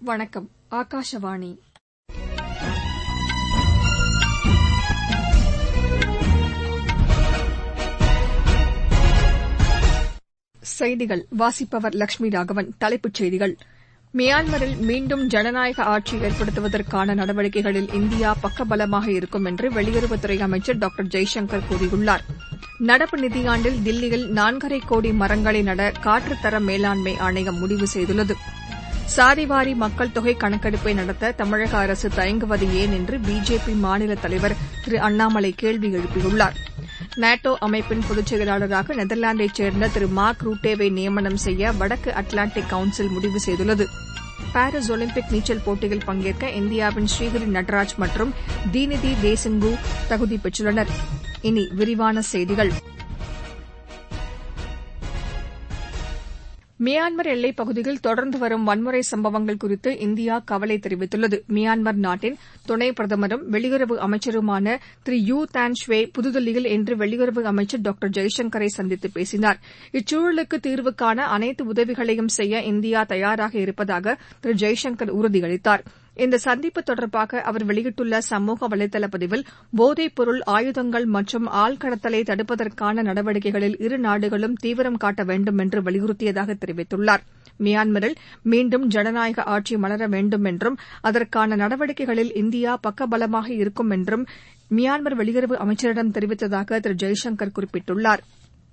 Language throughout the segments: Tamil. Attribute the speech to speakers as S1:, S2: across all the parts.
S1: வணக்கம் ஆகாஷவாணி செய்திகள் வாசிப்பவர் லட்சுமி ராகவன் தலைப்புச் செய்திகள் மியான்மரில் மீண்டும் ஜனநாயக ஆட்சி ஏற்படுத்துவதற்கான நடவடிக்கைகளில் இந்தியா பக்கபலமாக இருக்கும் என்று வெளியுறவுத்துறை அமைச்சர் டாக்டர் ஜெய்சங்கர் கூறியுள்ளார் நடப்பு நிதியாண்டில் தில்லியில் நான்கரை கோடி மரங்களை நட காற்றுத்தர மேலாண்மை ஆணையம் முடிவு செய்துள்ளது சாதிவாரி மக்கள் தொகை கணக்கெடுப்பை நடத்த தமிழக அரசு தயங்குவது ஏன் என்று பிஜேபி மாநில தலைவர் திரு அண்ணாமலை கேள்வி எழுப்பியுள்ளார் நேட்டோ அமைப்பின் பொதுச் செயலாளராக நெதர்லாந்தைச் சேர்ந்த திரு மார்க் ரூட்டேவை நியமனம் செய்ய வடக்கு அட்லாண்டிக் கவுன்சில் முடிவு செய்துள்ளது பாரிஸ் ஒலிம்பிக் நீச்சல் போட்டியில் பங்கேற்க இந்தியாவின் ஸ்ரீஹரி நடராஜ் மற்றும் தீனிதி தேசிங்கு தகுதி பெற்றுள்ளனர் இனி விரிவான செய்திகள் மியான்மர் எல்லைப் பகுதியில் தொடர்ந்து வரும் வன்முறை சம்பவங்கள் குறித்து இந்தியா கவலை தெரிவித்துள்ளது மியான்மர் நாட்டின் துணை பிரதமரும் வெளியுறவு அமைச்சருமான திரு யூ தான் ஷ்வே புதுதில்லியில் இன்று வெளியுறவு அமைச்சர் டாக்டர் ஜெய்சங்கரை சந்தித்து பேசினார் இச்சூழலுக்கு தீர்வு காண அனைத்து உதவிகளையும் செய்ய இந்தியா தயாராக இருப்பதாக திரு ஜெய்சங்கர் உறுதியளித்தார் இந்த சந்திப்பு தொடர்பாக அவர் வெளியிட்டுள்ள சமூக வலைதள பதிவில் போதைப் பொருள் ஆயுதங்கள் மற்றும் ஆள்கடத்தலை தடுப்பதற்கான நடவடிக்கைகளில் இரு நாடுகளும் தீவிரம் காட்ட வேண்டும் என்று வலியுறுத்தியதாக தெரிவித்துள்ளார் மியான்மரில் மீண்டும் ஜனநாயக ஆட்சி மலர வேண்டும் என்றும் அதற்கான நடவடிக்கைகளில் இந்தியா பக்கபலமாக இருக்கும் என்றும் மியான்மர் வெளியுறவு அமைச்சரிடம் தெரிவித்ததாக திரு ஜெய்சங்கர் குறிப்பிட்டுள்ளார்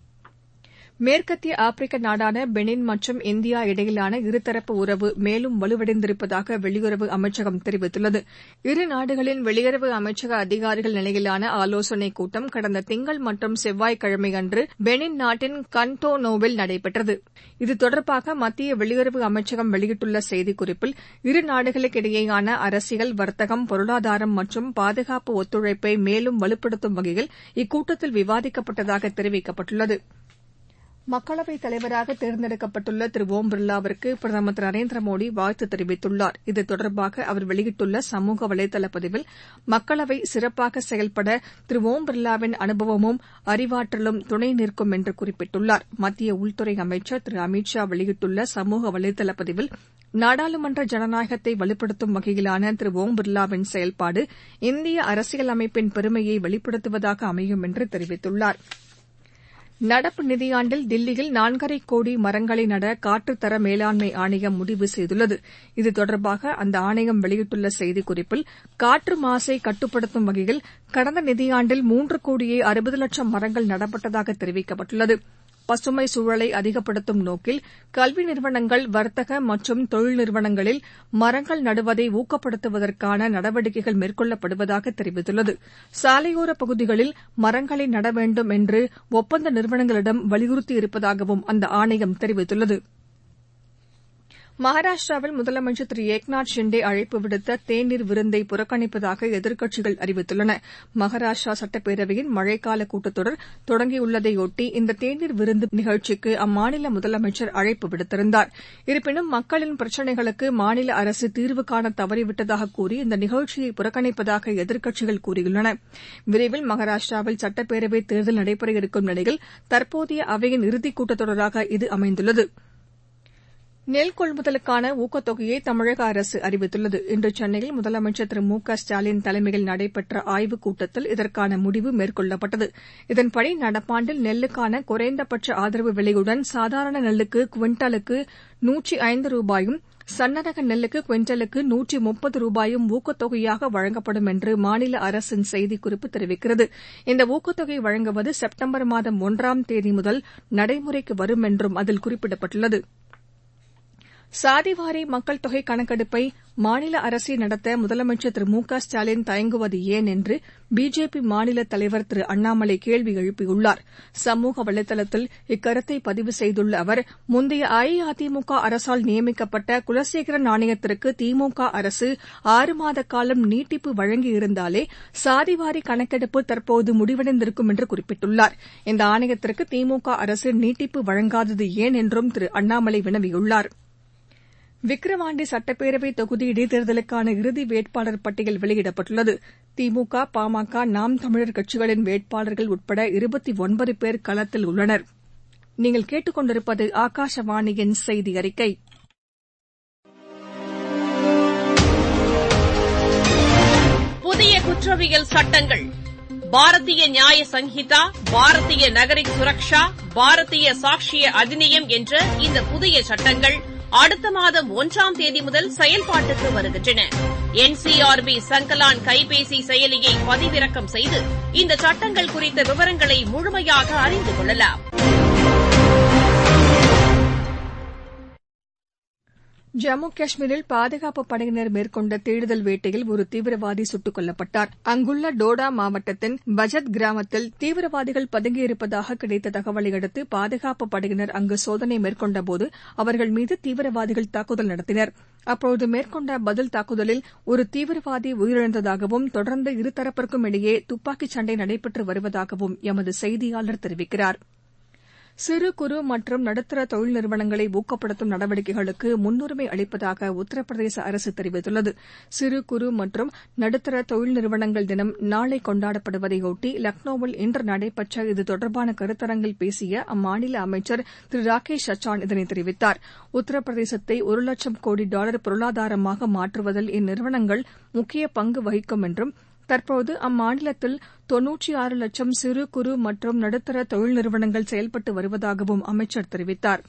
S1: மேற்கத்திய ஆப்பிரிக்க நாடான பெனின் மற்றும் இந்தியா இடையிலான இருதரப்பு உறவு மேலும் வலுவடைந்திருப்பதாக வெளியுறவு அமைச்சகம் தெரிவித்துள்ளது இரு நாடுகளின் வெளியுறவு அமைச்சக அதிகாரிகள் நிலையிலான ஆலோசனைக் கூட்டம் கடந்த திங்கள் மற்றும் செவ்வாய்க்கிழமையன்று பெனின் நாட்டின் கன்டோனோவில் நடைபெற்றது இது தொடர்பாக மத்திய வெளியுறவு அமைச்சகம் வெளியிட்டுள்ள செய்திக்குறிப்பில் இரு நாடுகளுக்கிடையேயான அரசியல் வர்த்தகம் பொருளாதாரம் மற்றும் பாதுகாப்பு ஒத்துழைப்பை மேலும் வலுப்படுத்தும் வகையில் இக்கூட்டத்தில் விவாதிக்கப்பட்டதாக தெரிவிக்கப்பட்டுள்ளது மக்களவைத் தலைவராக தேர்ந்தெடுக்கப்பட்டுள்ள திரு ஓம் பிர்லாவிற்கு பிரதமர் திரு நரேந்திர மோடி வாழ்த்து தெரிவித்துள்ளார் இது தொடர்பாக அவர் வெளியிட்டுள்ள சமூக வலைதள பதிவில் மக்களவை சிறப்பாக செயல்பட திரு ஓம் பிர்லாவின் அனுபவமும் அறிவாற்றலும் துணை நிற்கும் என்று குறிப்பிட்டுள்ளார் மத்திய உள்துறை அமைச்சர் திரு அமித் ஷா வெளியிட்டுள்ள சமூக வலைதள பதிவில் நாடாளுமன்ற ஜனநாயகத்தை வலுப்படுத்தும் வகையிலான திரு ஓம் பிர்லாவின் செயல்பாடு இந்திய அரசியல் அமைப்பின் பெருமையை வெளிப்படுத்துவதாக அமையும் என்று தெரிவித்துள்ளாா் நடப்பு நிதியாண்டில் தில்லியில் நான்கரை கோடி மரங்களை நட காற்றுத்தர மேலாண்மை ஆணையம் முடிவு செய்துள்ளது இது தொடர்பாக அந்த ஆணையம் வெளியிட்டுள்ள செய்திக்குறிப்பில் காற்று மாசை கட்டுப்படுத்தும் வகையில் கடந்த நிதியாண்டில் மூன்று கோடியே அறுபது லட்சம் மரங்கள் நடப்பட்டதாக தெரிவிக்கப்பட்டுள்ளது பசுமை சூழலை அதிகப்படுத்தும் நோக்கில் கல்வி நிறுவனங்கள் வர்த்தக மற்றும் தொழில் நிறுவனங்களில் மரங்கள் நடுவதை ஊக்கப்படுத்துவதற்கான நடவடிக்கைகள் மேற்கொள்ளப்படுவதாக தெரிவித்துள்ளது சாலையோரப் பகுதிகளில் மரங்களை நட வேண்டும் என்று ஒப்பந்த நிறுவனங்களிடம் வலியுறுத்தியிருப்பதாகவும் அந்த ஆணையம் தெரிவித்துள்ளது மகாராஷ்டிராவில் முதலமைச்சர் திரு ஏக்நாத் ஷிண்டே அழைப்பு விடுத்த தேநீர் விருந்தை புறக்கணிப்பதாக எதிர்க்கட்சிகள் அறிவித்துள்ளன மகாராஷ்டிரா சட்டப்பேரவையின் மழைக்கால கூட்டத்தொடர் தொடங்கியுள்ளதையொட்டி இந்த தேநீர் விருந்து நிகழ்ச்சிக்கு அம்மாநில முதலமைச்சர் அழைப்பு விடுத்திருந்தார் இருப்பினும் மக்களின் பிரச்சினைகளுக்கு மாநில அரசு தீர்வு காண தவறிவிட்டதாக கூறி இந்த நிகழ்ச்சியை புறக்கணிப்பதாக எதிர்க்கட்சிகள் கூறியுள்ளன விரைவில் மகாராஷ்டிராவில் சட்டப்பேரவை தேர்தல் நடைபெற இருக்கும் நிலையில் தற்போதைய அவையின் இறுதிக் கூட்டத்தொடராக இது அமைந்துள்ளது நெல் கொள்முதலுக்கான ஊக்கத்தொகையை தமிழக அரசு அறிவித்துள்ளது இன்று சென்னையில் முதலமைச்சர் திரு மு க ஸ்டாலின் தலைமையில் நடைபெற்ற ஆய்வுக் கூட்டத்தில் இதற்கான முடிவு மேற்கொள்ளப்பட்டது இதன்படி நடப்பாண்டில் நெல்லுக்கான குறைந்தபட்ச ஆதரவு விலையுடன் சாதாரண நெல்லுக்கு குவிண்டாலுக்கு நூற்றி ஐந்து ரூபாயும் சன்னரக நெல்லுக்கு குவிண்டலுக்கு நூற்றி முப்பது ரூபாயும் ஊக்கத்தொகையாக வழங்கப்படும் என்று மாநில அரசின் செய்திக்குறிப்பு தெரிவிக்கிறது இந்த ஊக்கத்தொகை வழங்குவது செப்டம்பர் மாதம் ஒன்றாம் தேதி முதல் நடைமுறைக்கு வரும் என்றும் அதில் குறிப்பிடப்பட்டுள்ளது சாதிவாரி மக்கள் தொகை கணக்கெடுப்பை மாநில அரசே நடத்த முதலமைச்சர் திரு மு க ஸ்டாலின் தயங்குவது ஏன் என்று பிஜேபி மாநில தலைவர் திரு அண்ணாமலை கேள்வி எழுப்பியுள்ளார் சமூக வலைதளத்தில் இக்கருத்தை பதிவு செய்துள்ள அவர் முந்தைய அஇஅதிமுக அரசால் நியமிக்கப்பட்ட குலசேகரன் ஆணையத்திற்கு திமுக அரசு ஆறு மாத காலம் நீட்டிப்பு வழங்கியிருந்தாலே சாதிவாரி கணக்கெடுப்பு தற்போது முடிவடைந்திருக்கும் என்று குறிப்பிட்டுள்ளார் இந்த ஆணையத்திற்கு திமுக அரசு நீட்டிப்பு வழங்காதது ஏன் என்றும் திரு அண்ணாமலை வினவியுள்ளாா் விக்கிரவாண்டி சட்டப்பேரவை தொகுதி இடைத்தேர்தலுக்கான இறுதி வேட்பாளர் பட்டியல் வெளியிடப்பட்டுள்ளது திமுக பாமக நாம் தமிழர் கட்சிகளின் வேட்பாளர்கள் உட்பட இருபத்தி ஒன்பது பேர் களத்தில் உள்ளனர் நீங்கள் கேட்டுக்கொண்டிருப்பது ஆகாஷவாணியின் செய்தி அறிக்கை
S2: News. குற்றவியல் சட்டங்கள் பாரதிய நியாய சங்கீதா பாரதிய நகரிக் சுரக்ஷா பாரதிய சாட்சிய அதிநியம் என்ற இந்த புதிய சட்டங்கள் அடுத்த மாதம் ஒன்றாம் தேதி முதல் செயல்பாட்டுக்கு வருகின்றன என்சிஆர்பி சங்கலான் கைபேசி செயலியை பதிவிறக்கம் செய்து இந்த சட்டங்கள் குறித்த விவரங்களை முழுமையாக அறிந்து கொள்ளலாம்
S1: ஜம்மு காஷ்மீரில் பாதுகாப்புப் படையினர் மேற்கொண்ட தேடுதல் வேட்டையில் ஒரு தீவிரவாதி சுட்டுக் கொல்லப்பட்டார் அங்குள்ள டோடா மாவட்டத்தின் பஜத் கிராமத்தில் தீவிரவாதிகள் பதுங்கியிருப்பதாக கிடைத்த தகவலை அடுத்து பாதுகாப்புப் படையினர் அங்கு சோதனை மேற்கொண்டபோது அவர்கள் மீது தீவிரவாதிகள் தாக்குதல் நடத்தினர் அப்போது மேற்கொண்ட பதில் தாக்குதலில் ஒரு தீவிரவாதி உயிரிழந்ததாகவும் தொடர்ந்து இருதரப்பிற்கும் இடையே துப்பாக்கிச் சண்டை நடைபெற்று வருவதாகவும் எமது செய்தியாளர் தெரிவிக்கிறார் சிறு குறு மற்றும் நடுத்தர தொழில் நிறுவனங்களை ஊக்கப்படுத்தும் நடவடிக்கைகளுக்கு முன்னுரிமை அளிப்பதாக உத்தரப்பிரதேச அரசு தெரிவித்துள்ளது சிறு குறு மற்றும் நடுத்தர தொழில் நிறுவனங்கள் தினம் நாளை கொண்டாடப்படுவதையொட்டி லக்னோவில் இன்று நடைபெற்ற இது தொடர்பான கருத்தரங்கில் பேசிய அம்மாநில அமைச்சர் திரு ராகேஷ் சச்சான் இதனை தெரிவித்தார் உத்தரப்பிரதேசத்தை ஒரு லட்சம் கோடி டாலர் பொருளாதாரமாக மாற்றுவதில் இந்நிறுவனங்கள் முக்கிய பங்கு வகிக்கும் என்றும் தற்போது அம்மாநிலத்தில் தொன்னூற்றி ஆறு லட்சம் சிறு குறு மற்றும் நடுத்தர தொழில் நிறுவனங்கள் செயல்பட்டு வருவதாகவும் அமைச்சர் தெரிவித்தார்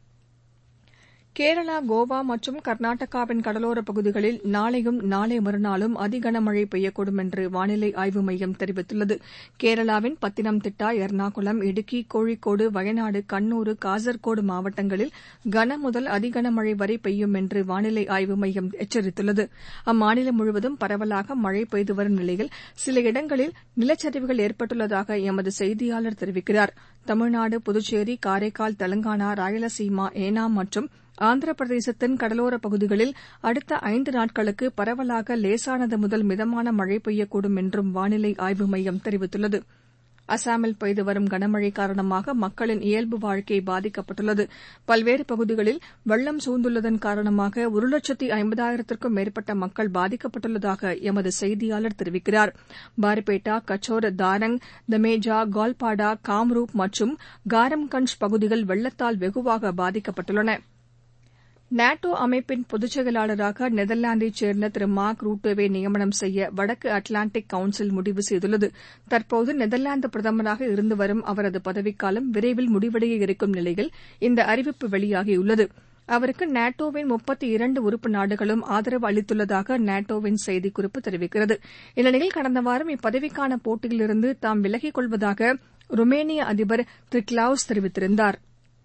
S1: கேரளா கோவா மற்றும் கர்நாடகாவின் கடலோரப் பகுதிகளில் நாளையும் நாளை மறுநாளும் அதி கனமழை பெய்யக்கூடும் என்று வானிலை ஆய்வு மையம் தெரிவித்துள்ளது கேரளாவின் பத்தினம்திட்டா எர்ணாகுளம் இடுக்கி கோழிக்கோடு வயநாடு கண்ணூர் காசர்கோடு மாவட்டங்களில் கன முதல் அதி கனமழை வரை பெய்யும் என்று வானிலை ஆய்வு மையம் எச்சரித்துள்ளது அம்மாநிலம் முழுவதும் பரவலாக மழை பெய்து வரும் நிலையில் சில இடங்களில் நிலச்சரிவுகள் ஏற்பட்டுள்ளதாக எமது செய்தியாளர் தெரிவிக்கிறார் தமிழ்நாடு புதுச்சேரி காரைக்கால் தெலங்கானா ராயலசீமா ஏனாம் மற்றும் ஆந்திர பிரதேசத்தின் கடலோரப் பகுதிகளில் அடுத்த ஐந்து நாட்களுக்கு பரவலாக லேசானது முதல் மிதமான மழை பெய்யக்கூடும் என்றும் வானிலை ஆய்வு மையம் தெரிவித்துள்ளது அசாமில் பெய்து வரும் கனமழை காரணமாக மக்களின் இயல்பு வாழ்க்கை பாதிக்கப்பட்டுள்ளது பல்வேறு பகுதிகளில் வெள்ளம் சூழ்ந்துள்ளதன் காரணமாக ஒரு லட்சத்தி ஐம்பதாயிரத்திற்கும் மேற்பட்ட மக்கள் பாதிக்கப்பட்டுள்ளதாக எமது செய்தியாளர் தெரிவிக்கிறார் பார்பேட்டா கச்சோர் தாரங் தமேஜா கோல்பாடா காம்ரூப் மற்றும் காரம்கஞ்ச் பகுதிகள் வெள்ளத்தால் வெகுவாக பாதிக்கப்பட்டுள்ளன நாட்டோ அமைப்பின் பொதுச் செயலாளராக நெதர்லாந்தைச் சேர்ந்த திரு மார்க் ரூட்டோவை நியமனம் செய்ய வடக்கு அட்லாண்டிக் கவுன்சில் முடிவு செய்துள்ளது தற்போது நெதர்லாந்து பிரதமராக இருந்து வரும் அவரது பதவிக்காலம் விரைவில் முடிவடைய இருக்கும் நிலையில் இந்த அறிவிப்பு வெளியாகியுள்ளது அவருக்கு நாட்டோவின் முப்பத்தி இரண்டு உறுப்பு நாடுகளும் ஆதரவு அளித்துள்ளதாக நாட்டோவின் செய்திக்குறிப்பு தெரிவிக்கிறது இந்நிலையில் கடந்த வாரம் இப்பதவிக்கான போட்டியிலிருந்து தாம் விலகிக் கொள்வதாக ருமேனிய அதிபர் திரு கிளவுஸ் தெரிவித்திருந்தாா்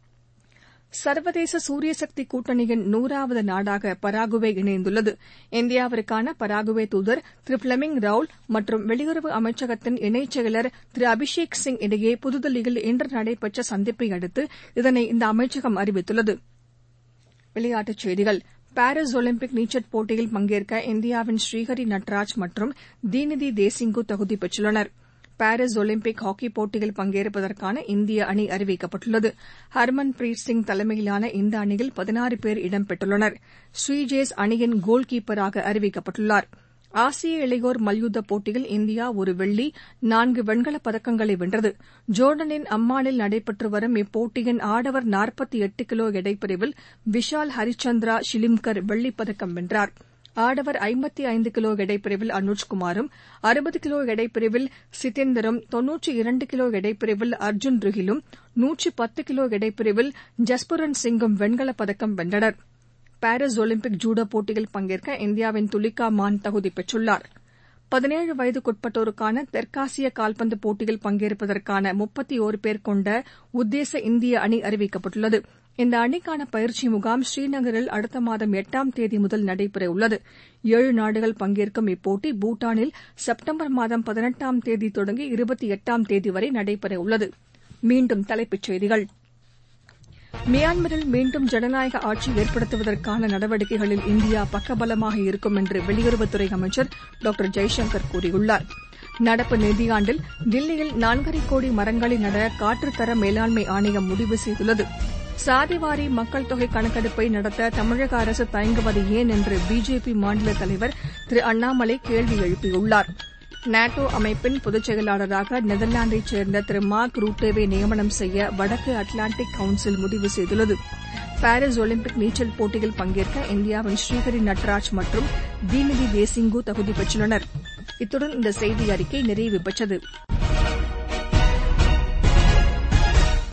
S1: சர்வதேச சூரியசக்தி கூட்டணியின் நூறாவது நாடாக பராகுவே இணைந்துள்ளது இந்தியாவிற்கான பராகுவே தூதர் திரு பிளமிங் ரவுல் மற்றும் வெளியுறவு அமைச்சகத்தின் இணைச் செயலர் திரு அபிஷேக் சிங் இடையே புதுதில்லியில் இன்று நடைபெற்ற சந்திப்பை அடுத்து இதனை இந்த அமைச்சகம் அறிவித்துள்ளது விளையாட்டுச் செய்திகள் பாரீஸ் ஒலிம்பிக் நீச்சல் போட்டியில் பங்கேற்க இந்தியாவின் ஸ்ரீஹரி நட்ராஜ் மற்றும் தீனிதி தேசிங்கு தகுதி பெற்றுள்ளனா் பாரீஸ் ஒலிம்பிக் ஹாக்கிப் போட்டியில் பங்கேற்பதற்கான இந்திய அணி அறிவிக்கப்பட்டுள்ளது ஹர்மன் பிரீத் சிங் தலைமையிலான இந்த அணியில் பதினாறு பேர் இடம்பெற்றுள்ளனர் ஸ்ரீஜேஸ் அணியின் கோல் கீப்பராக அறிவிக்கப்பட்டுள்ளார் ஆசிய இளையோர் மல்யுத்த போட்டியில் இந்தியா ஒரு வெள்ளி நான்கு வெண்கலப் பதக்கங்களை வென்றது ஜோர்டனின் அம்மானில் நடைபெற்று வரும் இப்போட்டியின் ஆடவர் நாற்பத்தி எட்டு கிலோ எடைப்பிரிவில் விஷால் ஹரிச்சந்திரா ஷிலிம்கர் வெள்ளிப் பதக்கம் வென்றாா் ஆடவர் ஐம்பத்தி ஐந்து கிலோ எடைப்பிரிவில் அனுஜ்குமாரும் அறுபது கிலோ எடைப்பிரிவில் சிதேந்தரும் தொன்னூற்றி இரண்டு கிலோ எடைப்பிரிவில் அர்ஜுன் ருகிலும் நூற்றி பத்து கிலோ எடைப்பிரிவில் ஜஸ்புரன் சிங்கும் வெண்கலப் பதக்கம் வென்றனர் பாரீஸ் ஒலிம்பிக் ஜூடோ போட்டியில் பங்கேற்க இந்தியாவின் துலிகா மான் தகுதி பெற்றுள்ளார் பதினேழு வயதுக்குட்பட்டோருக்கான தெற்காசிய கால்பந்து போட்டியில் பங்கேற்பதற்கான முப்பத்தி ஓரு பேர் கொண்ட உத்தேச இந்திய அணி அறிவிக்கப்பட்டுள்ளது இந்த அணிக்கான பயிற்சி முகாம் ஸ்ரீநகரில் அடுத்த மாதம் எட்டாம் தேதி முதல் நடைபெறவுள்ளது ஏழு நாடுகள் பங்கேற்கும் இப்போட்டி பூட்டானில் செப்டம்பர் மாதம் பதினெட்டாம் தேதி தொடங்கி இருபத்தி எட்டாம் தேதி வரை நடைபெறவுள்ளது மீண்டும் தலைப்புச் செய்திகள் மியான்மரில் மீண்டும் ஜனநாயக ஆட்சி ஏற்படுத்துவதற்கான நடவடிக்கைகளில் இந்தியா பக்கபலமாக இருக்கும் என்று வெளியுறவுத்துறை அமைச்சர் டாக்டர் ஜெய்சங்கர் கூறியுள்ளார் நடப்பு நிதியாண்டில் தில்லியில் நான்கரை கோடி மரங்களை நட காற்றுத்தர மேலாண்மை ஆணையம் முடிவு செய்துள்ளது சாதிவாரி மக்கள் தொகை கணக்கெடுப்பை நடத்த தமிழக அரசு தயங்குவது ஏன் என்று பிஜேபி மாநில தலைவர் திரு அண்ணாமலை கேள்வி எழுப்பியுள்ளார் நாட்டோ அமைப்பின் பொதுச் செயலாளராக நெதர்லாந்தைச் சேர்ந்த திரு மார்க் ரூட்டேவை நியமனம் செய்ய வடக்கு அட்லாண்டிக் கவுன்சில் முடிவு செய்துள்ளது பாரீஸ் ஒலிம்பிக் நீச்சல் போட்டியில் பங்கேற்க இந்தியாவின் ஸ்ரீஹரி நட்ராஜ் மற்றும் தீனிதி தேசிங்கு தகுதி பெற்றுள்ளனா் இத்துடன் இந்த செய்தி அறிக்கை நிறைவு பெற்றது